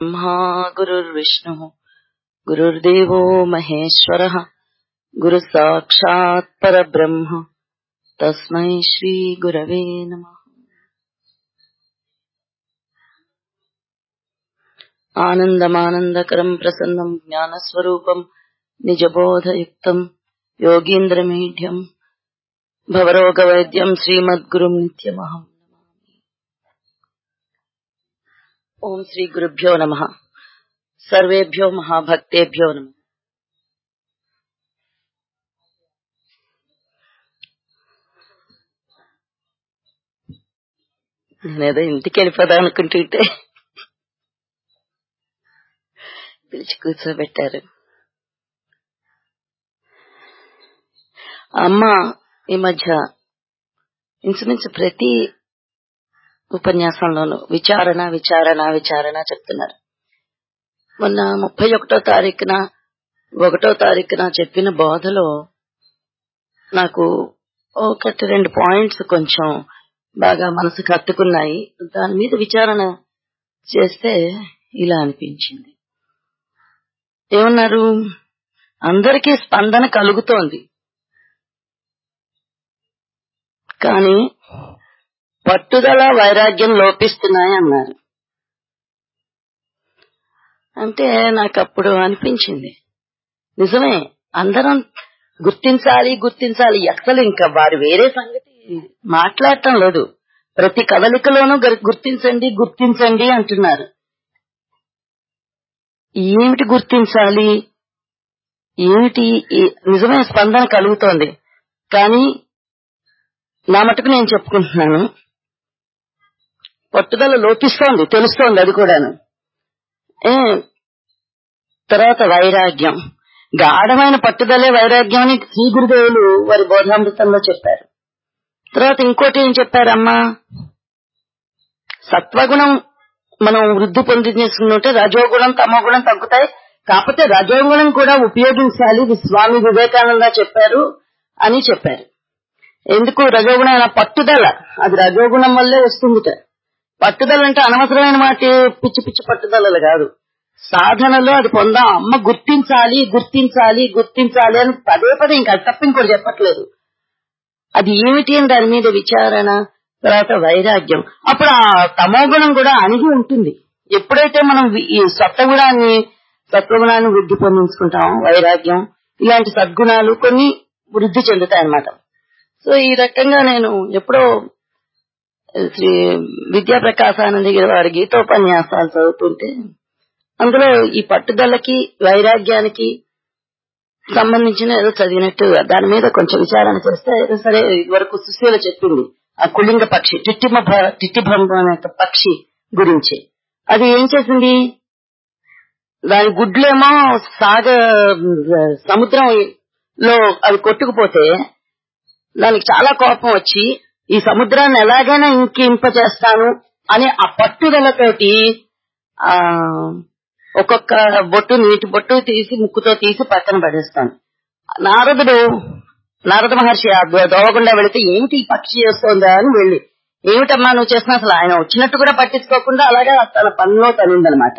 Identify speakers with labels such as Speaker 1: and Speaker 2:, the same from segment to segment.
Speaker 1: ब्रह्मा गुरुर्विष्णुः गुरुर्देवो महेश्वरः गुरुः साक्षात् परब्रह्म तस्मै श्रीगुरवे नमः आनन्दमानन्दकरम् प्रसन्नम् ज्ञानस्वरूपम् निजबोधयुक्तम् योगीन्द्रमीढ्यम् भवरोगवैद्यम् श्रीमद्गुरुम् नित्यमहम् नमामि ओम् श्रीगुरुभ्यो नमः सर्वेभ्यो महाभक्तेभ्यो नमः నేనేదో ఇంటికి వెళ్ళిపోదాం అనుకుంటుంటే పిలిచి కూర్చోబెట్టారు అమ్మ ఈ మధ్య ఇంచుమించు ప్రతి ఉపన్యాసంలోనూ విచారణ విచారణ విచారణ చెప్తున్నారు మొన్న ముప్పై ఒకటో తారీఖున ఒకటో తారీఖున చెప్పిన బోధలో నాకు ఒకటి రెండు పాయింట్స్ కొంచెం బాగా మనసుకు హత్తుకున్నాయి దాని మీద విచారణ చేస్తే ఇలా అనిపించింది ఏమన్నారు అందరికీ స్పందన కలుగుతోంది కానీ పట్టుదల వైరాగ్యం లోపిస్తున్నాయి అన్నారు అంటే నాకు అప్పుడు అనిపించింది నిజమే అందరం గుర్తించాలి గుర్తించాలి అసలు ఇంకా వారు వేరే సంగతి మాట్లాడటం లేదు ప్రతి కదలికలోనూ గుర్తించండి గుర్తించండి అంటున్నారు ఏమిటి గుర్తించాలి ఏమిటి నిజమైన స్పందన కలుగుతోంది కానీ నా మటుకు నేను చెప్పుకుంటున్నాను పట్టుదల లోపిస్తోంది తెలుస్తోంది అది కూడాను ఏ తర్వాత వైరాగ్యం గాఢమైన పట్టుదలే వైరాగ్యం అని శ్రీ గురుదేవులు వారి బోధామృతంలో చెప్పారు తర్వాత ఇంకోటి ఏం చెప్పారమ్మా సత్వగుణం మనం వృద్ధి పొంది చేసుకుంటే రజోగుణం తమోగుణం తగ్గుతాయి కాకపోతే రజోగుణం కూడా ఉపయోగించాలి స్వామి వివేకానంద చెప్పారు అని చెప్పారు ఎందుకు రజోగుణం పట్టుదల అది రజోగుణం వల్లే వస్తుందిట పట్టుదల అంటే అనవసరమైన మాట పిచ్చి పిచ్చి పట్టుదలలు కాదు సాధనలో అది పొందాం అమ్మ గుర్తించాలి గుర్తించాలి గుర్తించాలి అని పదే పదే ఇంకా తప్ప ఇంకోటి చెప్పట్లేదు అది ఏమిటి అని దాని మీద విచారణ తర్వాత వైరాగ్యం అప్పుడు ఆ తమోగుణం కూడా అణిగి ఉంటుంది ఎప్పుడైతే మనం ఈ సత్వగుణాన్ని సత్వగుణాన్ని వృద్ధి పొందించుకుంటాం వైరాగ్యం ఇలాంటి సద్గుణాలు కొన్ని వృద్ధి చెందుతాయి అన్నమాట సో ఈ రకంగా నేను ఎప్పుడో శ్రీ విద్యా ప్రకాశానంద వారి గీతోపన్యాసాలు చదువుతుంటే అందులో ఈ పట్టుదలకి వైరాగ్యానికి సంబంధించిన ఏదో చదివినట్టు దాని మీద కొంచెం విచారణ చేస్తే ఏదో సరే ఇదివరకు సుశీల చెప్పింది ఆ కులింగ పక్షి టిట్టిమ టిట్టిభ్రమ అనే పక్షి గురించి అది ఏం చేసింది దాని గుడ్లేమో సాగ సముద్రంలో అది కొట్టుకుపోతే దానికి చాలా కోపం వచ్చి ఈ సముద్రాన్ని ఎలాగైనా ఇంకింప చేస్తాను అని ఆ పట్టుదలతోటి ఆ ఒక్కొక్క బొట్టు నీటి బొట్టు తీసి ముక్కుతో తీసి పక్కన పడేస్తాను నారదుడు నారద మహర్షి ఆ దోవకుండా వెళితే ఏమిటి ఈ పక్షి చేస్తోందా అని వెళ్ళి ఏమిటమ్మా నువ్వు చేస్తున్నా అసలు ఆయన వచ్చినట్టు కూడా పట్టించుకోకుండా అలాగే తన పనిలో తనుందనమాట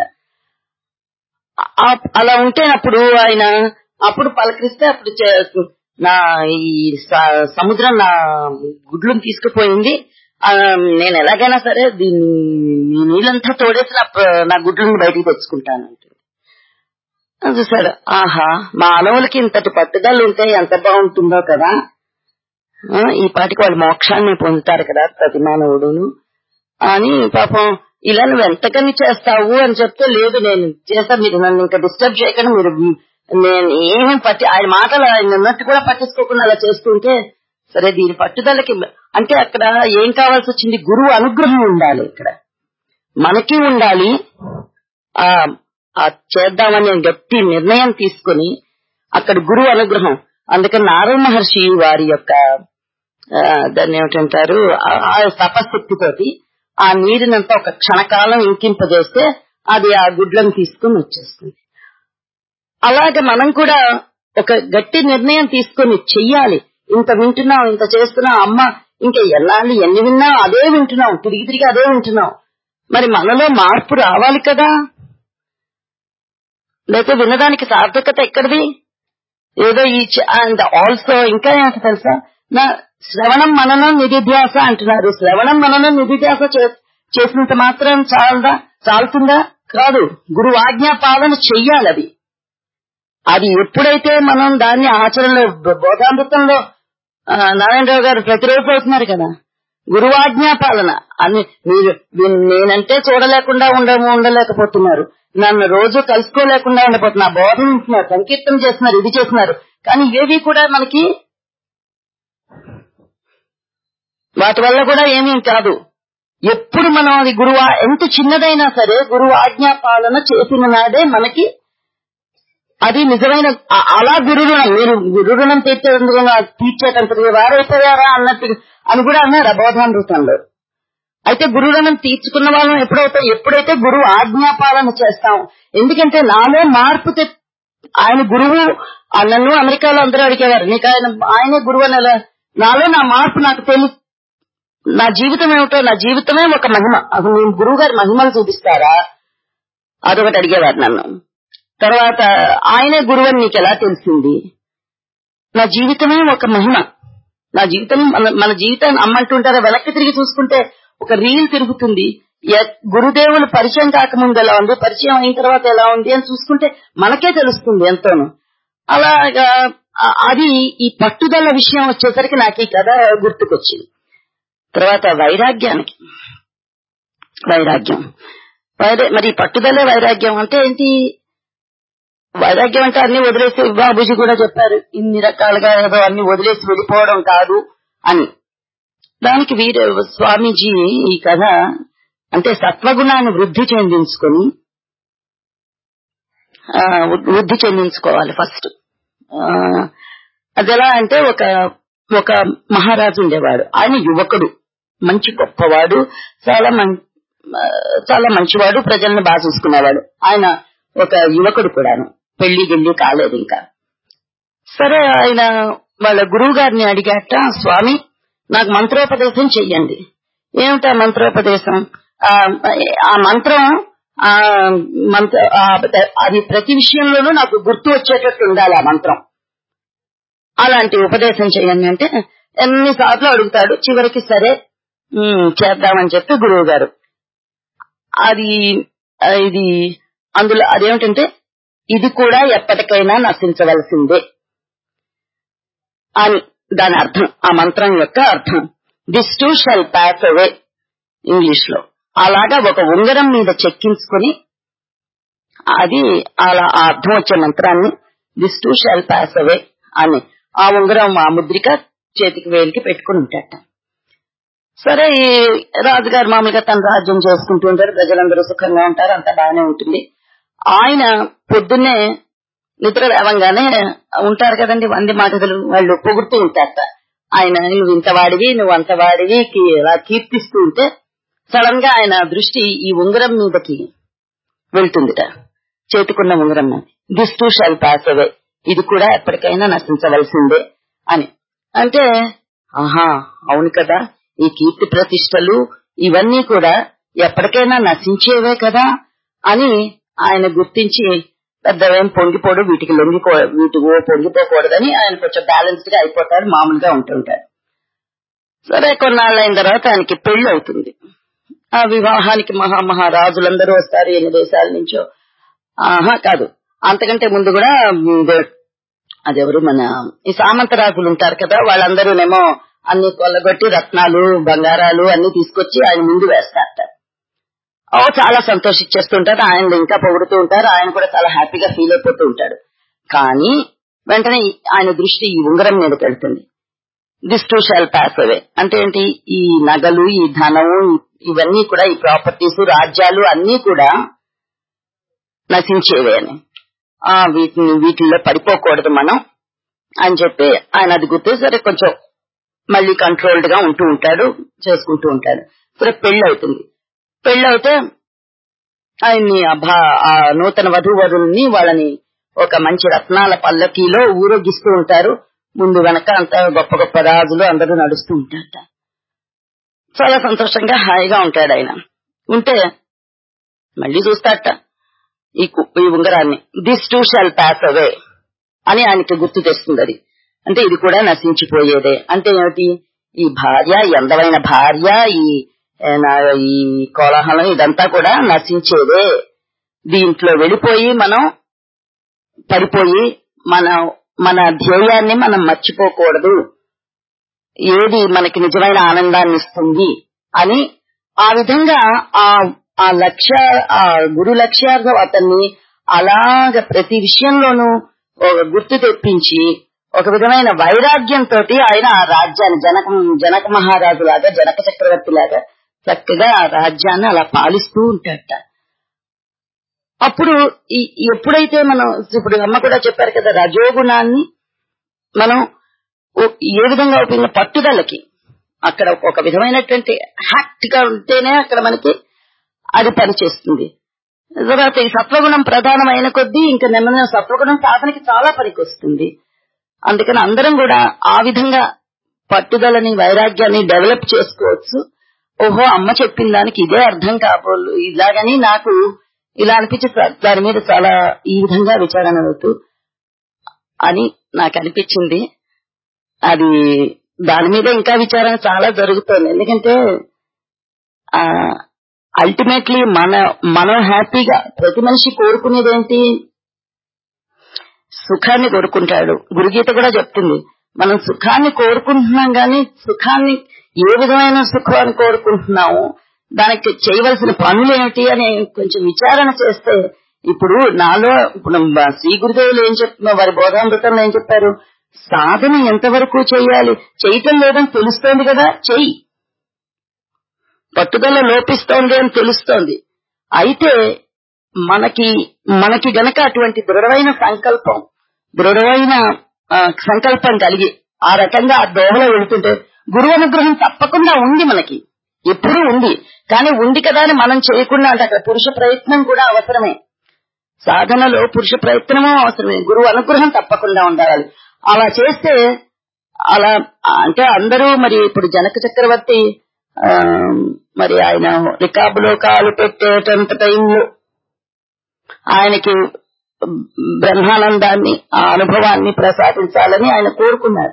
Speaker 1: అలా ఉంటే అప్పుడు ఆయన అప్పుడు పలకరిస్తే అప్పుడు నా ఈ సముద్రం నా గుడ్లను తీసుకుపోయింది నేను ఎలాగైనా సరే దీన్ని ఈ నీళ్ళంతా తోడేసి నా గుడ్లను బయటికి తెచ్చుకుంటాను చూసాడు ఆహా మానవులకి ఇంతటి పట్టుదల ఉంటే ఎంత బాగుంటుందో కదా ఈ పాటికి వాళ్ళు మోక్షాన్ని పొందుతారు కదా ప్రతి మానవుడును అని పాపం ఇలా నువ్వు ఎంతకని చేస్తావు అని చెప్తే లేదు నేను చేస్తా మీరు నన్ను ఇంకా డిస్టర్బ్ చేయకుండా మీరు నేను ఏమేమి పట్టి ఆయన మాటలు ఆయన ఉన్నట్టు కూడా పట్టించుకోకుండా అలా చేస్తుంటే సరే దీని పట్టుదలకి అంటే అక్కడ ఏం కావాల్సి వచ్చింది గురువు అనుగ్రహం ఉండాలి ఇక్కడ మనకి ఉండాలి ఆ చేద్దామని గట్టి నిర్ణయం తీసుకుని అక్కడ గురువు అనుగ్రహం అందుకని నారాయణ మహర్షి వారి యొక్క దాన్ని ఏమిటంటారు ఆ తపశక్తితోటి ఆ నీరునంతా ఒక క్షణకాలం ఇంకింపజేస్తే అది ఆ గుడ్లను తీసుకుని వచ్చేస్తుంది అలాగే మనం కూడా ఒక గట్టి నిర్ణయం తీసుకుని చెయ్యాలి ఇంత వింటున్నాం ఇంత చేస్తున్నాం అమ్మ ఇంకా ఎన్నాళ్ళు ఎన్ని విన్నా అదే వింటున్నాం తిరిగి తిరిగి అదే వింటున్నాం మరి మనలో మార్పు రావాలి కదా లేకపోతే వినడానికి సార్థకత ఎక్కడిది ఏదో ఈ అండ్ ఆల్సో ఇంకా ఏంటో తెలుసా నా శ్రవణం మననం నిధిధ్యాస అంటున్నారు శ్రవణం మననం నిధిధ్యాస చే- చేసినంత మాత్రం చాలదా చాలుతుందా కాదు గురువు ఆజ్ఞా పాలన చెయ్యాలి అది అది ఎప్పుడైతే మనం దాన్ని ఆచరణలో బ- బోధామృతంలో ఆ, నారాయణరావు గారు ప్రతిరోజు అవుతున్నారు కదా గురువాజ్ఞా పాలన అని మీరు మీరు నేనంటే చూడలేకుండా ఉండ ఉండలేకపోతున్నారు నన్ను రోజు కలుసుకోలేకుండా ఉండబోతున్నారు బోధన ఉంటున్నారు సంకీర్తన చేస్తున్నారు ఇది చేస్తున్నారు కానీ ఇవేవి కూడా మనకి వాటి వల్ల కూడా ఏమీ కాదు ఎప్పుడు మనం అది గురువు ఎంత చిన్నదైనా సరే గురువు ఆజ్ఞా పాలన చేసిన నాడే మనకి అది నిజమైన అ- అలా గురు రుణం మీరు గురు రుణం తీర్చేందుకు తీర్చేటంతటి వారైపోయారా అన్నట్టు అని కూడా అన్నారు అబోధామృతంలో అయితే గురు రుణం తీర్చుకున్న వాళ్ళం ఎప్పుడైతే ఎప్పుడైతే గురువు ఆజ్ఞాపాలన చేస్తాం ఎందుకంటే నాలో మార్పు తె- ఆయన గురువు ఆ నన్ను అమెరికాలో అందరూ అడిగేవారు నీకు ఆయన ఆయనే గురువు అని ఎలా నాలో నా మార్పు నాకు తెలి నా జీవితం ఏమిటో నా జీవితమే ఒక మహిమ అసలు నేను గురువు గారి మహిమలు చూపిస్తారా అదొకటి అడిగేవారు నన్ను తర్వాత ఆయనే గురువు అని నీకు ఎలా తెలిసింది నా జీవితమే ఒక మహిమ నా జీవితం మన మన జీవితాన్ని అమ్మంటుంటారా వెనక్కి తిరిగి చూసుకుంటే ఒక రీల్ తిరుగుతుంది ఎ- గురుదేవులు పరిచయం కాకముందు ఎలా ఉంది పరిచయం అయిన తర్వాత ఎలా ఉంది అని చూసుకుంటే మనకే తెలుస్తుంది ఎంతోను అలాగా ఆ- అది ఈ పట్టుదల విషయం వచ్చేసరికి నాకు ఈ కథ గుర్తుకొచ్చింది తర్వాత వైరాగ్యానికి వైరాగ్యం వైరా- మరి ఈ పట్టుదలే వైరాగ్యం అంటే ఏంటి వైరాగ్యం అంటే అన్ని వదిలేసి బాబుజీ కూడా చెప్పారు ఇన్ని రకాలుగా ఏదో అన్ని వదిలేసి వెళ్ళిపోవడం కాదు అని దానికి వీర స్వామీజీ ఈ కథ అంటే సత్వగుణాన్ని వృద్ధి చెందించుకొని ఆ, వృద్ధి చెందించుకోవాలి ఫస్ట్ అది ఎలా అంటే ఒక ఒక మహారాజు ఉండేవాడు ఆయన యువకుడు మంచి గొప్పవాడు చాలా మం- ఆ, చాలా మంచివాడు ప్రజలను బాగా చూసుకునేవాడు ఆయన ఒక యువకుడు కూడాను పెళ్లి గిల్లి కాలేదు ఇంకా సరే ఆయన వాళ్ళ గురువు గారిని అడిగాట స్వామి నాకు మంత్రోపదేశం చెయ్యండి ఏమిటా మంత్రోపదేశం ఆ, ఆ మంత్రం ఆ మంత్ర ఆ, అది ప్రతి విషయంలోనూ నాకు గుర్తు వచ్చేటట్టు ఉండాలి ఆ మంత్రం అలాంటి ఉపదేశం చేయండి అంటే ఎన్నిసార్లు అడుగుతాడు చివరికి సరే ఉమ్, చేద్దామని చెప్పి గురువు గారు అది ఆ, ఇది అందులో అదేమిటంటే ఇది కూడా ఎప్పటికైనా నశించవలసిందే అని దాని అర్థం ఆ మంత్రం యొక్క అర్థం this too shall pass away English లో అలాగా ఒక ఉంగరం మీద చెక్కించుకొని అది అలా ఆ అర్థం వచ్చే మంత్రాన్ని this too shall pass away అని ఆ ఉంగరం ఆ ముద్రిక చేతికి వేలికి పెట్టుకుని ఉంటాట సరే ఈ రాజుగారు మామూలుగా తన రాజ్యం చేసుకుంటూ ఉంటారు ప్రజలందరూ సుఖంగా ఉంటారు అంతా బాగానే ఉంటుంది ఆయన పొద్దున్నే నిద్ర లేవంగానే ఉంటారు కదండి వంది మాటలు వాళ్ళు పొగుడుతూ ఉంటారట ఆయన నువ్వు ఇంత వాడివి నువ్వు అంత వాడివి కీ- ఇలా కీర్తిస్తూ ఉంటే సడన్ గా ఆయన దృష్టి ఈ ఉంగరం మీదకి వెళ్తుందిట చేతికున్న ఉంగరం మీద this too shall pass away ఇది కూడా ఎప్పటికైనా నశించవలసిందే అని అంటే ఆహా అవును కదా ఈ కీర్తి ప్రతిష్టలు ఇవన్నీ కూడా ఎప్పటికైనా నశించేవే కదా అని ఆయన గుర్తించి పెద్దవేం పొంగిపోడు వీటికి లొంగిపో వీటికి పొంగిపోకూడదని ఆయన కొంచెం బ్యాలెన్స్డ్ గా అయిపోతాడు మామూలుగా ఉంటుంటాడు సరే కొన్నాళ్ళు అయిన తర్వాత ఆయనకి పెళ్లి అవుతుంది ఆ వివాహానికి మహా మహారాజులందరూ వస్తారు ఎన్ని దేశాల నుంచో ఆహా కాదు అంతకంటే ముందు కూడా ఉమ్, అదెవరు మన ఈ సామంత రాజులు ఉంటారు కదా వాళ్ళందరూనేమో అన్ని కొల్లగొట్టి రత్నాలు బంగారాలు అన్ని తీసుకొచ్చి ఆయన ముందు వేస్తారట ఓ చాలా సంతోషించేస్తుంటారు ఆయన ఇంకా పొగుడుతూ ఉంటారు ఆయన కూడా చాలా హ్యాపీగా ఫీల్ అయిపోతూ ఉంటాడు కానీ వెంటనే ఈ- ఆయన దృష్టి ఈ ఉంగరం మీదకి వెళ్తుంది this too shall pass away అంటే ఏంటి ఈ నగలు ఈ ధనము ఈ- ఇవన్నీ కూడా ఈ ప్రాపర్టీస్ రాజ్యాలు అన్ని కూడా నశించేవే అని ఆ వీటిని వీటిల్లో పడిపోకూడదు మనం అని చెప్పి ఆయన అది గుర్తు సరే కొంచెం మళ్ళీ కంట్రోల్డ్ గా ఉంటూ ఉంటాడు చేసుకుంటూ ఉంటాడు సరే పెళ్లి అవుతుంది పెళ్లి అయితే ఆయన్ని ఆ భా- ఆ నూతన వధూవరుల్ని వాళ్ళని ఒక మంచి రత్నాల పల్లకీలో ఊరేగిస్తూ ఉంటారు ముందు వెనక అంతా గొప్ప గొప్ప రాజులు అందరూ నడుస్తూ ఉంటారట చాలా సంతోషంగా హాయిగా ఉంటాడు ఆయన ఉంటే మళ్ళీ చూస్తాడట ఈ కు- ఈ ఉంగరాన్ని this too shall pass away అని ఆయనకి గుర్తు తెస్తుంది అది అంటే ఇది కూడా నశించిపోయేదే అంటే ఏమిటి ఈ భార్య ఈ అందమైన భార్య ఈ ఏ, నా- ఈ కోలాహలం ఇదంతా కూడా నశించేదే దీంట్లో వెళ్ళిపోయి మనం పడిపోయి మన మన ధ్యేయాన్ని మనం మర్చిపోకూడదు ఏది మనకి నిజమైన ఆనందాన్ని ఇస్తుంది అని ఆ విధంగా ఆ ఆ లక్ష్య ఆ గురు లక్ష్యార్థం అతన్ని అలాగ ప్రతి విషయంలోనూ ఒక గుర్తు తెప్పించి ఒక విధమైన వైరాగ్యంతో ఆయన ఆ రాజ్యాన్ని జనక జనక మహారాజు లాగా జనక చక్రవర్తి లాగా చక్కగా ఆ రాజ్యాన్ని అలా పాలిస్తూ ఉంటాడట అప్పుడు ఈ- ఎప్పుడైతే మనం ఇప్పుడు అమ్మ కూడా చెప్పారు కదా రజోగుణాన్ని మనం ఓ- ఏ విధంగా ఉపయోగ పట్టుదలకి అక్కడ ఒక విధమైనటువంటి హ్యాక్ట్ గా ఉంటేనే అక్కడ మనకి అది పనిచేస్తుంది తర్వాత ఈ సత్వగుణం ప్రధానమైన కొద్దీ ఇంకా నెమ్మదిన సత్వగుణం సాధనకి చాలా పనికొస్తుంది అందుకని అందరం కూడా ఆ విధంగా పట్టుదలని వైరాగ్యాన్ని డెవలప్ చేసుకోవచ్చు ఓహో అమ్మ చెప్పిన దానికి ఇదే అర్థం కాబోలు ఇలాగని నాకు ఇలా అనిపించి దాని మీద చాలా ఈ విధంగా విచారణ అవుతూ అని నాకు అనిపించింది అది దాని మీద ఇంకా విచారణ చాలా జరుగుతోంది ఎందుకంటే ఆ అల్టిమేట్లీ మన మనం హ్యాపీగా ప్రతి మనిషి కోరుకునేది ఏంటి సుఖాన్ని కోరుకుంటాడు గురుగీత కూడా చెప్తుంది మనం సుఖాన్ని కోరుకుంటున్నాం గాని సుఖాన్ని ఏ విధమైన సుఖాన్ని కోరుకుంటున్నాము దానికి చేయవలసిన పనులు ఏమిటి అని కొంచెం విచారణ చేస్తే ఇప్పుడు నాలో ఇప్పుడు మా శ్రీ గురుదేవులు ఏం చెప్తున్నారు వారి బోధామృతంలో ఏం చెప్పారు సాధన ఎంతవరకు చేయాలి చేయటం లేదని తెలుస్తోంది కదా చెయ్యి పట్టుదల లోపిస్తోంది అని తెలుస్తోంది అయితే మనకి మనకి గనక అటువంటి దృఢమైన సంకల్పం దృఢమైన ఆ, సంకల్పం కలిగి ఆ రకంగా ఆ దోహలో వెళుతుంటే గురువు అనుగ్రహం తప్పకుండా ఉంది మనకి ఎప్పుడూ ఉంది కానీ ఉంది కదా అని మనం చేయకుండా అంటే అక్కడ పురుష ప్రయత్నం కూడా అవసరమే సాధనలో పురుష ప్రయత్నము అవసరమే గురువు అనుగ్రహం తప్పకుండా ఉండాలి అలా చేస్తే అలా అంటే అందరూ మరి ఇప్పుడు జనక చక్రవర్తి ఆ, మరి ఆయన రికాబులో కాలు పెట్టేటంత టైంలో ఆయనకి బ్రహ్మానందాన్ని ఆ అనుభవాన్ని ప్రసాదించాలని ఆయన కోరుకున్నారు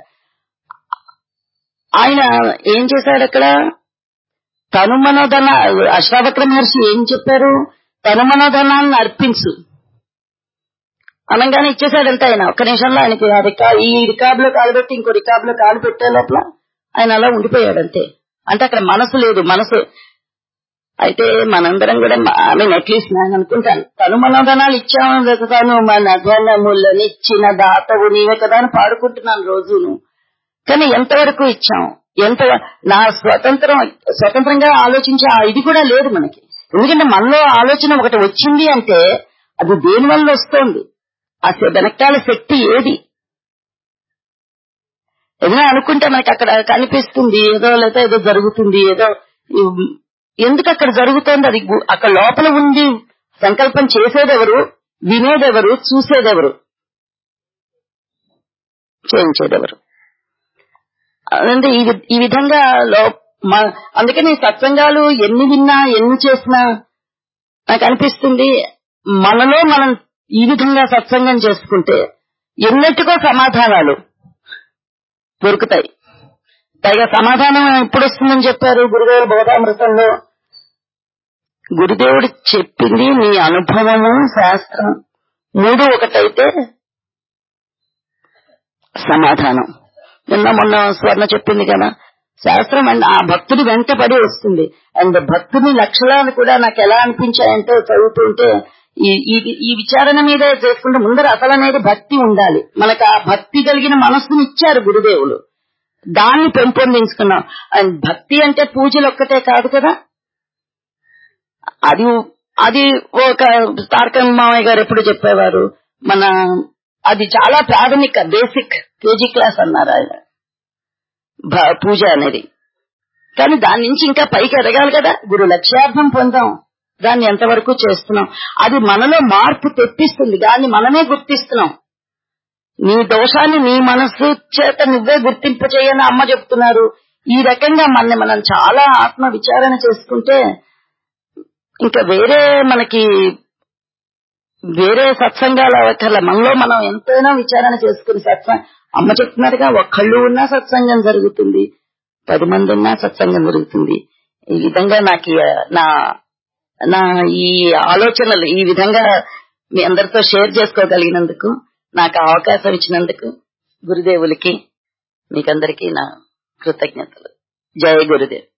Speaker 1: ఆయన ఏం చేశాడు అక్కడ తను మనోధన అశ్రావక్ర మహర్షి ఏం చెప్పారు తను మనోధనాన్ని అర్పించు అనగానే ఇచ్చేసాడంట ఆయన ఒక్క నిమిషంలో ఆయనకి ఆ రికా- ఈ రికార్డులో కాలు పెట్టి ఇంకో రికార్డులో కాలు పెట్టే లోపల ఆయన అలా ఉండిపోయాడంతే అంటే అక్కడ మనసు లేదు మనసు అయితే మనందరం కూడా ఐ మీన్ అట్లీస్ట్ నేను అనుకుంటాను తను మనోధనాలు ఇచ్చాము లేదా తాను మన ధనములని ఇచ్చిన దాతవు నీవే కదా అని పాడుకుంటున్నాను రోజును కానీ ఎంతవరకు ఇచ్చాం ఎంత నా స్వతంత్రం స్వతంత్రంగా ఆలోచించే ఆ ఇది కూడా లేదు మనకి ఎందుకంటే మనలో ఆలోచన ఒకటి వచ్చింది అంటే అది దేని వల్ల వస్తోంది ఆ శ- వెనకాల శక్తి ఏది ఏదైనా అనుకుంటే మనకి అక్కడ కనిపిస్తుంది ఏదో లేదా ఏదో జరుగుతుంది ఏదో ఇవ్- ఎందుకు అక్కడ జరుగుతోంది అది గు- అక్కడ లోపల ఉంది సంకల్పం చేసేదెవరు వినేదెవరు చూసేదెవరు చేయించేదెవరు అంటే ఈ వి- ఈ విధంగా లో మ- అందుకని సత్సంగాలు ఎన్ని విన్నా ఎన్ని చేసినా నాకు అనిపిస్తుంది మనలో మనం ఈ విధంగా సత్సంగం చేసుకుంటే ఎన్నటికో సమాధానాలు దొరుకుతాయి పైగా సమాధానం ఎప్పుడు వస్తుందని చెప్పారు గురుదేవుడు బోధామృతంలో గురుదేవుడు చెప్పింది నీ అనుభవము శాస్త్రం మూడు ఒకటైతే సమాధానం నిన్న మొన్న స్వర్ణ చెప్పింది కదా శాస్త్రం అండ్ ఆ భక్తుడి వెంట పడి వస్తుంది అండ్ భక్తుని లక్షణాలు కూడా నాకు ఎలా అనిపించాయంటే చదువుతుంటే ఈ ఈ- ఈ విచారణ మీద చేసుకుంటే ముందర అసలు అనేది భక్తి ఉండాలి మనకు ఆ భక్తి కలిగిన మనస్సుని ఇచ్చారు గురుదేవులు దాన్ని పెంపొందించుకున్నాం అండ్ భక్తి అంటే పూజలు ఒక్కటే కాదు కదా అది అది ఒక తారక మామయ్య గారు ఎప్పుడు చెప్పేవారు మన అది చాలా ప్రాథమిక బేసిక్ కేజీ క్లాస్ అన్నారు ఆయన భ- పూజ అనేది కానీ దాని నుంచి ఇంకా పైకి ఎదగాలి కదా గురు లక్ష్యార్థం పొందాం దాన్ని ఎంతవరకు చేస్తున్నాం అది మనలో మార్పు తెప్పిస్తుంది దాన్ని మనమే గుర్తిస్తున్నాం నీ దోషాన్ని నీ మనస్సు చేత నువ్వే గుర్తింపు చేయని అమ్మ చెప్తున్నారు ఈ రకంగా మన మనం చాలా ఆత్మ విచారణ చేసుకుంటే ఇంకా వేరే మనకి వేరే సత్సంగాలు అవ్వక్కర్ల మనలో మనం ఎంతైనా విచారణ చేసుకుని సత్సంగం అమ్మ చెప్తున్నట్టుగా ఒక్కళ్ళు ఉన్నా సత్సంగం జరుగుతుంది పది మంది ఉన్నా సత్సంగం జరుగుతుంది ఈ విధంగా నాకు ఈ, నా నా ఈ ఆలోచనలు ఈ విధంగా మీ అందరితో షేర్ చేసుకోగలిగినందుకు నాకు ఆ అవకాశం ఇచ్చినందుకు గురుదేవులకి మీకందరికీ నా కృతజ్ఞతలు జయ గురుదేవ్